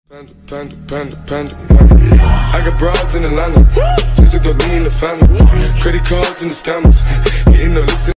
Panda, panda, panda, panda, panda. I got broads in Atlanta. Just to throw me in the family. Credit cards and the scammers. Getting no licks.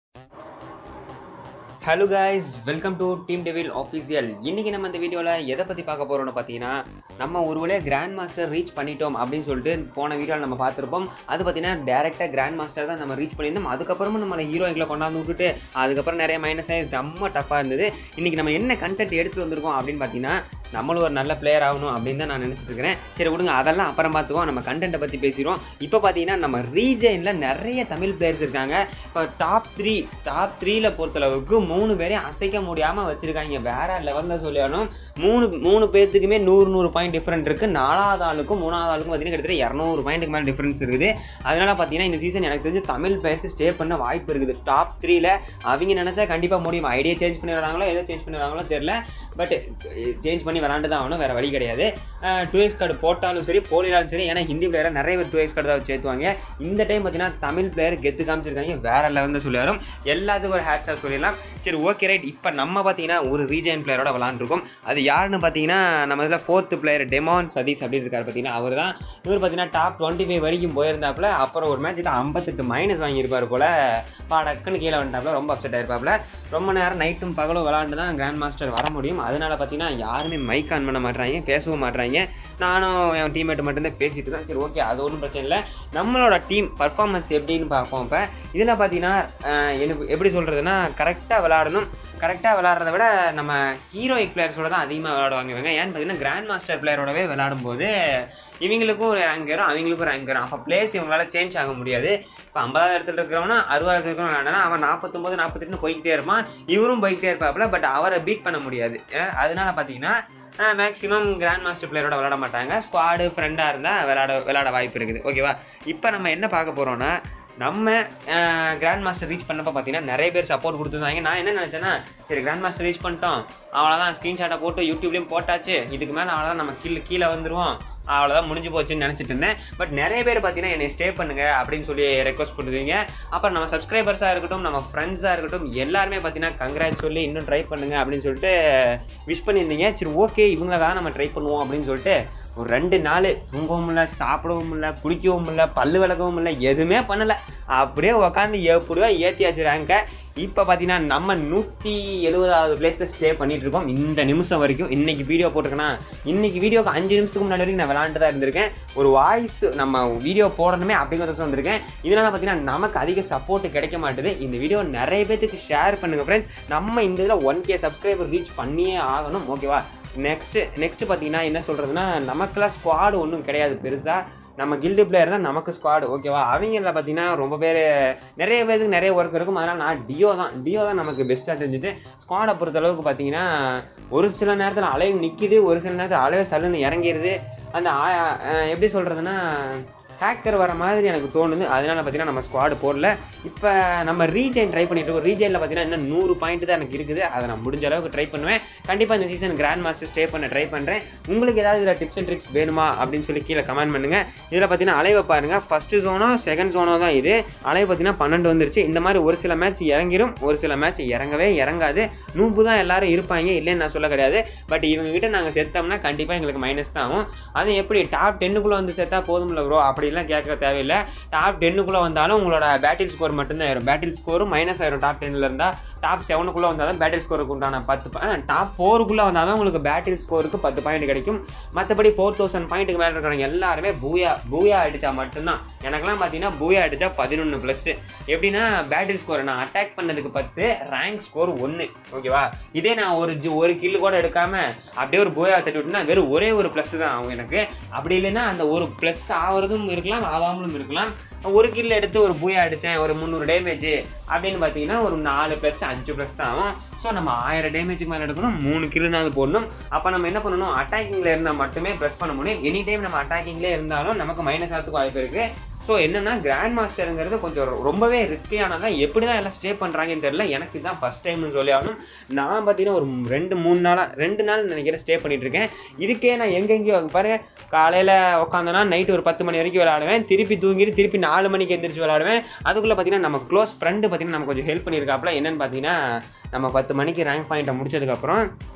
Hello guys welcome to team devil official இன்றைக்கி நம்ம இந்த வீடியோவில் எதை பற்றி பார்க்க போகிறோம்னு பார்த்தீங்கன்னா நம்ம ஒரு வழியாக கிராண்ட் மாஸ்டர் ரீச் பண்ணிட்டோம் அப்படின்னு சொல்லிட்டு போன வீடியோவில் நம்ம பார்த்துருப்போம் அது பார்த்தீங்கன்னா டேரெக்டாக கிராண்ட் மாஸ்டர் தான் நம்ம ரீச் பண்ணியிருந்தோம் அதுக்கப்புறமும் நம்மளை ஹீரோயிங்கில் கொண்டாந்து விட்டுட்டு அதுக்கப்புறம் நிறைய மைனஸ் ஆகி செம்ம டஃப்பாக இருந்தது இன்றைக்கி நம்ம என்ன கண்டென்ட் எடுத்துகிட்டு வந்திருக்கோம் அப்படின்னு பார்த்தீங்கன்னா நம்மளும் ஒரு நல்ல பிளேயர் ஆகணும் அப்படின்னு தான் நான் நினச்சிட்டு இருக்கிறேன் சரி விடுங்க அதெல்லாம் அப்புறம் பார்த்துவோம் நம்ம கண்டென்ட்டை பற்றி பேசிடுவோம் இப்போ பார்த்தீங்கன்னா நம்ம ரீஜனில் நிறைய தமிழ் பிளேயர்ஸ் இருக்காங்க இப்போ டாப் த்ரீ டாப் த்ரீல பொறுத்தளவுக்கு மூணு பேரையும் அசைக்க முடியாமல் வச்சுருக்காங்க வேற லெவலில் சொல்லியாலும் மூணு மூணு பேர்த்துக்குமே நூறு நூறு பாயிண்ட் டிஃப்ரெண்ட் இருக்குது நாலாவது ஆளுக்கும் மூணாவது ஆளுக்கும் பார்த்தீங்கன்னா கிட்டத்தட்ட இரநூறு பாயிண்ட்டுக்கு மேலே டிஃப்ரென்ஸ் இருக்குது அதனால் பார்த்தீங்கன்னா இந்த சீசன் எனக்கு தெரிஞ்சு தமிழ் பிளேயர்ஸ் ஸ்டே பண்ண வாய்ப்பு இருக்குது டாப் த்ரீல அவங்க நினச்சா கண்டிப்பாக முடியும் ஐடியா சேஞ்ச் பண்ணி வராங்களோ எதை சேஞ்ச் பண்ணி வராங்களோ தெரில பட் சேஞ்ச் பண்ணி விளாண்டு தான் ஆகணும் வேறு வழி கிடையாது டூ எக்ஸ் கார்டு போட்டாலும் சரி போலினாலும் சரி ஏன்னா ஹிந்தி பிளேயராக நிறைய பேர் டூ எக்ஸ் கார்டு தான் வச்சு சேர்த்துவாங்க இந்த டைம் பார்த்தீங்கன்னா தமிழ் பிளேயர் கெத்து காமிச்சிருக்காங்க வேற லெவலில் சொல்லியாரும் எல்லாத்துக்கும் ஒரு ஹேட்ஸ் ஆஃப் சொல்லிடலாம் சரி ஓகே ரைட் இப்போ நம்ம பார்த்தீங்கன்னா ஒரு ரீஜன் பிளேயரோட விளாண்டுருக்கோம் அது யாருன்னு பார்த்தீங்கன்னா நம்ம இதில் ஃபோர்த்து பிளேயர் டெமான் சதீஷ் அப்படின்னு இருக்காரு பார்த்தீங்கன்னா அவர் தான் இவர் பார்த்தீங்கன்னா டாப் டுவெண்ட்டி ஃபைவ் வரைக்கும் போயிருந்தாப்புல அப்புறம் ஒரு மேட்ச் தான் ஐம்பத்தெட்டு மைனஸ் வாங்கியிருப்பார் போல பாடக்குன்னு கீழே வந்துட்டாப்புல ரொம்ப அப்செட் ஆயிருப்பாப்புல ரொம்ப நேரம் நைட்டும் பகலும் விளாண்டு தான் கிராண்ட் மாஸ்டர் வர முடியும் அதனால பார்த்தீங்கன்னா யாருமே மைக் ஆன் பண்ண மாட்றாங்க பேசவும் மாட்றாங்க நானும் என் டீம்மேட் மட்டும்தான் பேசிட்டு தான் சரி ஓகே அது ஒன்றும் பிரச்சனை இல்லை நம்மளோட டீம் பர்ஃபார்மன்ஸ் எப்படின்னு பார்ப்போம் இப்போ இதில் பார்த்தீங்கன்னா அஹ், எனக்கு எப்படி சொல்கிறதுனா கரெக்டாக விளாடணும் கரெக்டாக விளாட்றத விட நம்ம ஹீரோயிக் பிளேயர்ஸோட தான் அதிகமாக விளாடுவாங்க இவங்க ஏன்னு பார்த்தீங்கன்னா கிராண்ட் மாஸ்டர் பிளேயரோடவே விளாடும்போது இவங்களுக்கும் ஒரு ரேங்க் ஏறும் அவங்களுக்கும் ரேங்க் ஏறும் அப்போ பிளேஸ் இவங்களால சேஞ்ச் ஆக முடியாது இப்போ ஐம்பதாவது இடத்துல இருக்கிறவனா அறுபதாவது இருக்கிறவன் விளாண்டனா அவன் நாற்பத்தொம்போது நாற்பத்தெட்டுன்னு போய்கிட்டே இருப்பான் இவரும் போய்கிட்டே இருப்பாப்புல பட் அவரை பீட் பண்ண முடியாது அஹ் அதனால பார்த்தீங்கன்னா மேக்ஸிமம் கிராண்ட் மாஸ்டர் பிளேயரோட விளாட மாட்டாங்க ஸ்குவாடு ஃப்ரெண்டாக இருந்தால் விளாட விளாட வாய்ப்பு இருக்குது ஓகேவா இப்போ நம்ம என்ன பார்க்க போகிறோன்னா நம்ம கிராண்ட் மாஸ்டர் ரீச் பண்ணப்போ பார்த்தீங்கன்னா நிறைய பேர் சப்போர்ட் கொடுத்துருந்தாங்க நான் என்ன நினச்சேன்னா சரி கிராண்ட் மாஸ்டர் ரீச் பண்ணிட்டோம் அவ்வளோதான் ஸ்க்ரீன்ஷாட்டை போட்டு யூடியூப்லேயும் போட்டாச்சு இதுக்கு மேலே அவ்வளோதான் நம்ம கீழே கீழே வந்துடுவோம் அவ்வளோதான் முடிஞ்சு போச்சுன்னு நினச்சிட்டு இருந்தேன் பட் நிறைய பேர் பார்த்தீங்கன்னா என்னை ஸ்டே பண்ணுங்க அப்படின்னு சொல்லி ரெக்வஸ்ட் பண்ணுவீங்க அப்புறம் நம்ம சப்ஸ்கிரைபர்ஸாக இருக்கட்டும் நம்ம ஃப்ரெண்ட்ஸாக இருக்கட்டும் எல்லாருமே பார்த்தீங்கன்னா கங்க்ராட் சொல்லி இன்னும் ட்ரை பண்ணுங்க அப்படின்னு சொல்லிட்டு விஷ் பண்ணியிருந்தீங்க சரி ஓகே இவங்கள தான் நம்ம ட்ரை பண்ணுவோம் அப்படின்னு சொல்லிட்டு ஒரு ரெண்டு நாள் தூங்கவும் இல்லை சாப்பிடவும் இல்லை குளிக்கவும் இல்லை பல்லு விளக்கவும் இல்லை எதுவுமே பண்ணலை அப்படியே உட்காந்து எப்படியோ ஏற்றியாச்சு ரேங்கை இப்போ பார்த்தீங்கன்னா நம்ம நூற்றி எழுபதாவது பிளேஸில் ஸ்டே பண்ணிட்டு இருக்கோம் இந்த நிமிஷம் வரைக்கும் இன்னைக்கு வீடியோ போட்டிருக்கேன்னா இன்னைக்கு வீடியோக்கு அஞ்சு நிமிஷத்துக்கு முன்னாடி வரைக்கும் நான் விளாண்டு தான் இருந்திருக்கேன் ஒரு வாய்ஸ் நம்ம வீடியோ போடணுமே அப்படிங்கிறத வந்திருக்கேன் இதனால் பார்த்தீங்கன்னா நமக்கு அதிக சப்போர்ட் கிடைக்க மாட்டுது இந்த வீடியோ நிறைய பேத்துக்கு ஷேர் பண்ணுங்கள் ஃப்ரெண்ட்ஸ் நம்ம இந்த இதில் ஒன் கே சப்ஸ்கிரைபர் ரீச் பண்ணியே ஆகணும் ஓகேவா நெக்ஸ்ட்டு நெக்ஸ்ட்டு பார்த்தீங்கன்னா என்ன சொல்கிறதுனா நமக்குலாம் ஸ்குவாடு ஒன்றும் கிடையாது பெருசாக நம்ம கில்டு பிளேயர் தான் நமக்கு ஸ்குவாடு ஓகேவா அவங்கள பார்த்தீங்கன்னா ரொம்ப பேர் நிறைய பேருக்கு நிறைய ஒர்க் இருக்கும் அதனால் நான் டியோ தான் டியோ தான் நமக்கு பெஸ்ட்டாக தெரிஞ்சுது ஸ்குவாடை பொறுத்தளவுக்கு பார்த்தீங்கன்னா ஒரு சில நேரத்தில் அலைவு நிற்கிது ஒரு சில நேரத்தில் அலைவு சல்லுன்னு இறங்கிடுது அந்த ஆ- அஹ் எப்படி சொல்கிறதுனா ஹேக்கர் வர மாதிரி எனக்கு தோணுது அதனால பார்த்தீங்கன்னா நம்ம ஸ்குவாடு போடல இப்போ நம்ம ரீஜெயின் ட்ரை பண்ணிட்டு இருக்கோம் ரீஜெயினில் பார்த்தீங்கன்னா இன்னும் நூறு பாயிண்ட் தான் எனக்கு இருக்குது அதை நான் முடிஞ்ச அளவுக்கு ட்ரை பண்ணுவேன் கண்டிப்பாக இந்த சீசன் கிராண்ட் மாஸ்டர் ஸ்டே பண்ண ட்ரை பண்ணுறேன் உங்களுக்கு ஏதாவது இதில் டிப்ஸ் அண்ட் ட்ரிக்ஸ் வேணுமா அப்படின்னு சொல்லி கீழே கமெண்ட் பண்ணுங்கள் இதில் பார்த்தீங்கன்னா அலைவை பாருங்கள் ஃபஸ்ட்டு ஜோனோ செகண்ட் ஜோனோ தான் இது அலைவு பார்த்தீங்கன்னா பன்னெண்டு வந்துருச்சு இந்த மாதிரி ஒரு சில மேட்ச் இறங்கிரும் ஒரு சில மேட்ச் இறங்கவே இறங்காது நூப்பு தான் எல்லாரும் இருப்பாங்க இல்லைன்னு நான் சொல்ல கிடையாது பட் இவங்ககிட்ட நாங்கள் செத்தோம்னா கண்டிப்பாக எங்களுக்கு மைனஸ் தான் ஆகும் அது எப்படி டாப் டென்னுக்குள்ளே வந்து செத்தா போதும்ல ப்ரோ அப்படிலாம் கேட்க தேவையில்லை டாப் டென்னுக்குள்ளே வந்தாலும் உங்களோட பேட்டில் ஸ்கோர் மட்டும்தான் ஆயிரும் பேட்டில் ஸ்கோரும் மைனஸ் ஆயிரும் டாப் டென்னில் இருந்தால் டாப் செவனுக்குள்ளே வந்தால் தான் பேட்டில் ஸ்கோருக்கு உண்டான பத்து டாப் ஃபோருக்குள்ளே வந்தால் தான் உங்களுக்கு பேட்டில் ஸ்கோருக்கு பத்து பாயிண்ட் கிடைக்கும் மற்றபடி ஃபோர் தௌசண்ட் பாயிண்ட்டுக்கு மேலே இருக்கிறவங்க எல்லாருமே பூயா பூயா அடித்தா மட்டும்தான் எனக்கெல்லாம் பார்த்தீங்கன்னா பூயா அடித்தா பதினொன்று ப்ளஸ் எப்படின்னா பேட்டில் ஸ்கோர் நான் அட்டாக் பண்ணதுக்கு பத்து ரேங்க் ஸ்கோர் ஒன்று ஓகேவா இதே நான் ஒரு ஜி ஒரு கில்லு கூட எடுக்காமல் அப்படியே ஒரு பூயா தட்டி விட்டுனா வெறும் ஒரே ஒரு ப்ளஸ் தான் ஆகும் எனக்கு அப்படி இல்லைன்னா அந்த ஒரு ப்ளஸ் ஆகிறதும் இருக்கலாம் ஆகாமலும் இருக்கலாம் ஒரு கில் எடுத்து ஒரு பூயா அடித்தேன் ஒரு முந்நூறு டேமேஜ் அப்படின்னு பார்த்தீங்கன்னா ஒரு நாலு ப்ளஸ் அஞ்சு ப்ளஸ் தான் ஆகும் ஸோ நம்ம ஆயிரம் டேமேஜுக்கு மேலே எடுக்கணும் மூணு கில்லுனாவது போடணும் அப்போ நம்ம என்ன பண்ணணும் அட்டாக்கிங்கில் இருந்தால் மட்டுமே ப்ரெஸ் பண்ண முடியும் எனி டைம் நம்ம அட்டாக்கிங்லேயே இருந்தாலும் நமக்கு மைனஸ் ஆகிறதுக்கு வாய்ப்பு இருக்குது ஸோ என்னென்னா கிராண்ட் மாஸ்டருங்கிறது கொஞ்சம் ரொ- ரொம்பவே ரிஸ்கியானதான் எப்படி தான் எல்லாம் ஸ்டே பண்ணுறாங்கன்னு தெரியல எனக்கு இதுதான் ஃபஸ்ட் டைம்னு சொல்லி ஆகணும் நான் பார்த்தீங்கன்னா ஒரு ரெண்டு மூணு நாளாக ரெண்டு நாள் நினைக்கிறேன் ஸ்டே பண்ணிட்டு இருக்கேன் இதுக்கே நான் எங்கெங்கேயோ பாருங்க காலையில் உட்காந்தனா நைட்டு ஒரு பத்து மணி வரைக்கும் விளையாடுவேன் திருப்பி தூங்கிட்டு திருப்பி நாலு மணிக்கு எந்திரிச்சு விளையாடுவேன் அதுக்குள்ளே பார்த்தீங்கன்னா நம்ம க்ளோஸ் ஃப்ரெண்டு பார்த்தீங்கன்னா நம்ம கொஞ்சம் ஹெல்ப் பண்ணியிருக்காப்புல என்னன்னு பார்த்தீங்கன்னா நம்ம பத்து மணிக்கு ரேங்க் பாயிண்ட்டை முடிச்சதுக்கப்புறம்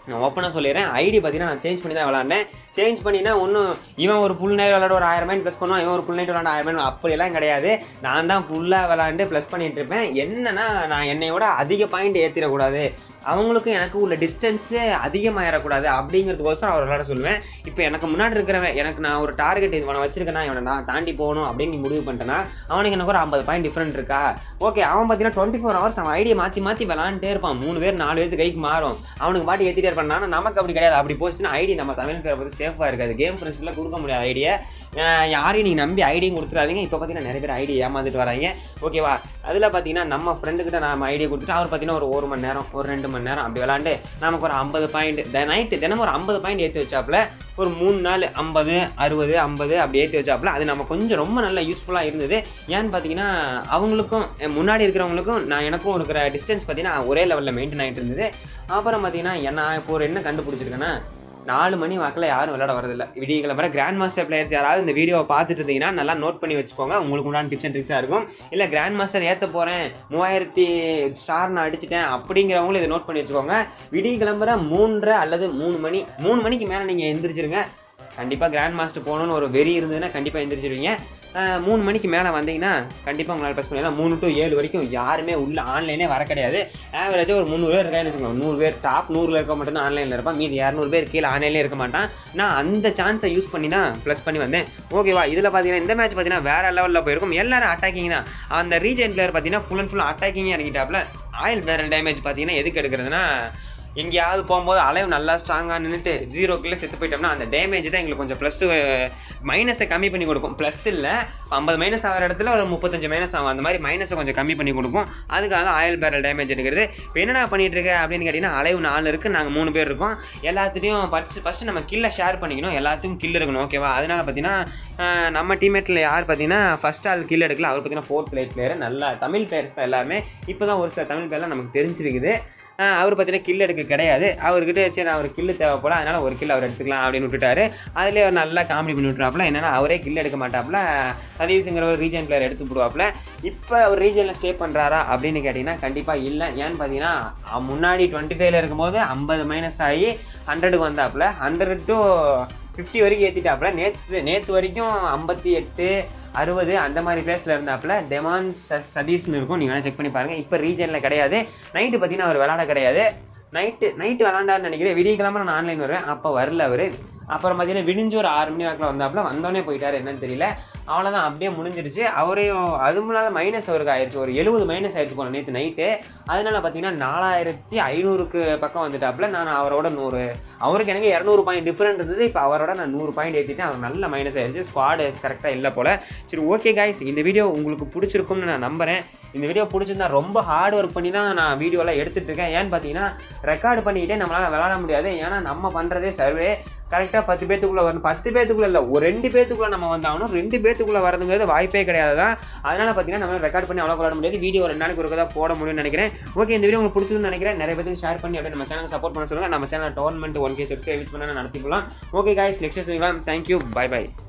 நான் ஓப்பனாக சொல்லிடுறேன் ஐடி பார்த்தீங்கன்னா நான் சேஞ்ச் பண்ணி தான் விளாண்டேன் சேஞ்ச் பண்ணினா ஒன்றும் இவன் ஒரு ஃபுல் நைட் விளாட ஒரு ஆயிரம் மைண்ட் ப்ளஸ் பண்ணுவான் இவன் ஒரு ஃபுல் நைட் விளாட ஆயிரம் மைண்ட் அப்படியெல்லாம் கிடையாது நான் தான் ஃபுல்லாக விளாண்டு ப்ளஸ் பண்ணிட்டு இருப்பேன் என்னன்னா நான் என்னையோட அதிக பாயிண்ட் ஏற்றிடக்கூடாது அவங்களுக்கும் எனக்கு உள்ள டிஸ்டன்ஸு அதிகமாகிடக்கூடாது அப்படிங்கிறதுக்கோசரம் அவர் விளாட சொல்லுவேன் இப்போ எனக்கு முன்னாடி இருக்கிறவன் எனக்கு நான் ஒரு டார்கெட் இவனை வச்சிருக்கேனா இவனை நான் தாண்டி போகணும் அப்படின்னு நீ முடிவு பண்ணிட்டேன்னா அவனுக்கு எனக்கு ஒரு ஐம்பது பாயிண்ட் டிஃப்ரெண்ட் இருக்கா ஓகே அவன் பார்த்தீங்கன்னா டுவெண்ட்டி ஃபோர் ஹவர்ஸ் அவன் ஐடியை மாற்றி மாற்றி விளாண்டே இருப்பான் மூணு பேர் நாலு பேருக்கு கைக்கு மாறும் அவனுக்கு பாட்டு ஏற்றிட்டே இருப்பான் ஆனா நமக்கு அப்படி கிடையாது அப்படி போச்சுன்னா ஐடி நம்ம தமிழ் பேரை பற்றி சேஃபாக இருக்காது கேம் ஃப்ரெண்ட்ஸில் கொடுக்க முடியாது ஐடியை யாரையும் நீங்கள் நம்பி ஐடியும் கொடுத்துறாதீங்க இப்போ பார்த்தீங்கன்னா நிறைய பேர் ஐடி ஏமாந்துட்டு வராங்க ஓகேவா அதில் பார்த்தீங்கன்னா நம்ம ஃப்ரெண்டுக்கிட்ட நம்ம ஐடியை கொடுத்துட்டு அவர் பார்த்தீங்கன்னா ஒரு ஒரு மணி நேரம் ஒரு ரெண்டு மணி நேரம் அப்படி விளாண்டு நமக்கு ஒரு ஐம்பது பாயிண்ட் நைட்டு தினமும் ஒரு ஐம்பது பாயிண்ட் ஏற்றி வச்சாப்புல ஒரு மூணு நாள் ஐம்பது அறுபது ஐம்பது அப்படி ஏற்றி வச்சாப்புல அது நம்ம கொஞ்சம் ரொம்ப நல்ல யூஸ்ஃபுல்லாக இருந்தது ஏன்னு பார்த்தீங்கன்னா அவங்களுக்கும் என் முன்னாடி இருக்கிறவங்களுக்கும் நான் எனக்கும் இருக்கிற டிஸ்டன்ஸ் பார்த்தீங்கன்னா ஒரே லெவலில் மெயின்டைன் ஆகிட்டு இருந்தது அப்புறம் பார்த்தீங்கன்னா என்ன இப்போ ஒரு என்ன கண்டுபிடிச்சிருக்கேன்னா நாலு மணி வாக்கில் யாரும் விளையாட வரதில்லை விடிய கிளம்புற கிராண்ட் மாஸ்டர் பிளேயர்ஸ் யாராவது இந்த வீடியோவை பார்த்துட்டு இருந்தீங்கன்னா நல்லா நோட் பண்ணி வச்சுக்கோங்க உங்களுக்கு உண்டான டிப்ஸ் அண்ட் ட்ரிக்ஸாக இருக்கும் இல்லை கிராண்ட் மாஸ்டர் ஏற்ற போகிறேன் மூவாயிரத்தி ஸ்டார் நான் அடிச்சிட்டேன் அப்படிங்கிறவங்களும் இதை நோட் பண்ணி வச்சுக்கோங்க விடிய கிளம்புற மூன்றரை அல்லது மூணு மணி மூணு மணிக்கு மேலே நீங்கள் எந்திரிச்சிருங்க கண்டிப்பாக கிராண்ட் மாஸ்டர் போகணுன்னு ஒரு வெறி இருந்ததுன்னா கண்டிப்பாக எந்திரிச்சிருவீங்க அஹ் மூணு மணிக்கு மேலே வந்தீங்கன்னா கண்டிப்பாக உங்களால் ப்ரெஸ் பண்ணலாம் மூணு டு ஏழு வரைக்கும் யாருமே உள்ள ஆன்லைனே வர கிடையாது ஆவரேஜாக ஒரு முந்நூறு பேர் இருக்கான்னு வச்சுக்கோங்க நூறு பேர் டாப் நூறில் இருக்க மட்டும் தான் ஆன்லைனில் இருப்பான் மீதி இரநூறு பேர் கீழே ஆன்லைன்லேயே இருக்க மாட்டான் நான் அந்த சான்ஸை யூஸ் பண்ணி தான் ப்ளஸ் பண்ணி வந்தேன் ஓகேவா இதில் பார்த்தீங்கன்னா இந்த மேட்ச் பார்த்தீங்கன்னா வேறு லெவலில் போயிருக்கும் எல்லாரும் அட்டாக்கிங் தான் அந்த ரீஜன் பிளேயர் பார்த்தீங்கன்னா ஃபுல் அண்ட் ஃபுல் அட்டாக்கிங்காக இறங்கிட்டாப்ல ஆயில் பேரல் டேமேஜ் பார்த்தீங்கன்னா எதுக்கு எடுக்கிறதுனா எங்கேயாவது போகும்போது அலைவு நல்லா ஸ்ட்ராங்காக நின்றுட்டு ஜீரோக்குள்ளே செத்து போயிட்டோம்னா அந்த டேமேஜ் தான் எங்களுக்கு கொஞ்சம் ப்ளஸ் மைனஸை கம்மி பண்ணி கொடுக்கும் ப்ளஸ் இல்லை ஐம்பது மைனஸ் ஆகிற இடத்துல ஒரு முப்பத்தஞ்சு மைனஸ் ஆகும் அந்த மாதிரி மைனஸை கொஞ்சம் கம்மி பண்ணி கொடுக்கும் அதுக்காக ஆயில் பேரல் டேமேஜ் எடுக்கிறது இப்போ என்னடா பண்ணிட்டு இருக்க அப்படின்னு கேட்டிங்கன்னா அலைவு நாலு இருக்குது நாங்கள் மூணு பேர் இருக்கோம் எல்லாத்துலேயும் ஃபஸ்ட்டு ஃபஸ்ட்டு நம்ம கில்லை ஷேர் பண்ணிக்கணும் எல்லாத்துக்கும் கில் இருக்கணும் ஓகேவா அதனால் பார்த்தீங்கன்னா ஆஹ், நம்ம டீம்மேட்டில் யார் பார்த்தீங்கன்னா ஃபஸ்ட் ஆள் கில் எடுக்கல அவர் பார்த்தீங்கன்னா ஃபோர்த் பிளேட் பிளேயர் நல்லா தமிழ் பிளேயர்ஸ் தான் எல்லாருமே இப்போ தான் ஒரு சில தமிழ் பிளேயர்லாம் நமக்கு தெரிஞ்சிருக்குது ஆஹ் அவர் பார்த்தீங்கன்னா கில் எடுக்க கிடையாது அவர்கிட்ட சரி அவர் கில்லு தேவைப்பட அதனால் ஒரு கில் அவர் எடுத்துக்கலாம் அப்படின்னு விட்டுட்டாரு அதுலேயே அவர் நல்லா காமெடி பண்ணி விட்டுறாப்புல என்னன்னா அவரே கில் எடுக்க மாட்டாப்புல சதீஷ்ங்கிற ஒரு ரீஜன் பிளேயர் எடுத்து போடுவாப்புல இப்போ அவர் ரீஜனில் ஸ்டே பண்ணுறாரா அப்படின்னு கேட்டிங்கன்னா கண்டிப்பாக இல்லை ஏன்னு பார்த்தீங்கன்னா அவன் முன்னாடி டுவெண்ட்டி ஃபைவ்ல இருக்கும்போது ஐம்பது மைனஸ் ஆகி ஹண்ட்ரடுக்கு வந்தாப்புல ஹண்ட்ரட் டு ஃபிஃப்டி வரைக்கும் ஏற்றிட்டாப்புல நேற்று நேற்று வரைக்கும் ஐம்பத்தி எட்டு அறுபது அந்த மாதிரி பிளேஸில் இருந்தாப்புல டெமான் ச சதீஷ்னு இருக்கும் நீங்கள் வேணால் செக் பண்ணி பாருங்கள் இப்போ ரீஜனில் கிடையாது நைட்டு பார்த்தீங்கன்னா அவர் விளாட கிடையாது நைட்டு நைட்டு விளாண்டாருன்னு நினைக்கிறேன் விடிய கிழமை நான் ஆன்லைன் வருவேன் அப்போ வரல அவர் அப்புறம் பார்த்தீங்கன்னா விடிஞ்சு ஒரு ஆறு மணி வாக்கில் வந்தாப்புல வந்தோடனே போயிட்டார் என்னன்னு தெரியல அவ்வளோதான் அப்படியே முடிஞ்சிருச்சு அவரையும் அது முன்னால மைனஸ் அவருக்கு ஆயிடுச்சு ஒரு எழுபது மைனஸ் ஆயிடுச்சு போல நேற்று நைட்டு அதனால பார்த்தீங்கன்னா நாலாயிரத்தி ஐநூறுக்கு பக்கம் வந்துட்டாப்புல நான் அவரோட நூறு அவருக்கு எனக்கு இரநூறு பாயிண்ட் டிஃப்ரெண்ட் இருந்தது இப்போ அவரோட நான் நூறு பாயிண்ட் ஏற்றிட்டேன் அவர் நல்ல மைனஸ் ஆயிடுச்சு ஸ்குவாடு கரெக்டாக இல்லை போல சரி ஓகே காய்ஸ் இந்த வீடியோ உங்களுக்கு பிடிச்சிருக்கும்னு நான் நம்புறேன் இந்த வீடியோ பிடிச்சிருந்தா ரொம்ப ஹார்ட் ஒர்க் பண்ணி தான் நான் வீடியோலாம் எடுத்துட்டு இருக்கேன் ஏன்னு பார்த்தீங்கன்னா ரெக்கார்டு பண்ணிக்கிட்டே நம்மளால் விளாட முடியாது ஏன்னா நம்ம பண்ணுறதே சர்வே கரெக்டாக பத்து பேத்துக்குள்ளே வரணும் பத்து பேத்துக்குள்ளே இல்லை ஒரு ரெண்டு பேத்துக்குள்ளே நம்ம வந்தாகணும் ரெண்டு பேத்துக்குள்ளே வரதுங்கிறது வாய்ப்பே கிடையாது தான் அதனால் பார்த்தீங்கன்னா நம்ம ரெக்கார்ட் பண்ணி அவ்வளோ விளாட முடியாது வீடியோ ரெண்டு நாளைக்கு ஒரு தான் போட முடியும்னு நினைக்கிறேன் ஓகே இந்த வீடியோ உங்களுக்கு பிடிச்சதுன்னு நினைக்கிறேன் நிறைய பேருக்கு ஷேர் பண்ணி அப்படியே நம்ம சேனல் சப்போர்ட் பண்ண சொல்லுங்கள் நம்ம channel tournament one K set reach பண்ண நடத்திக்கலாம் okay guys next thank you bye by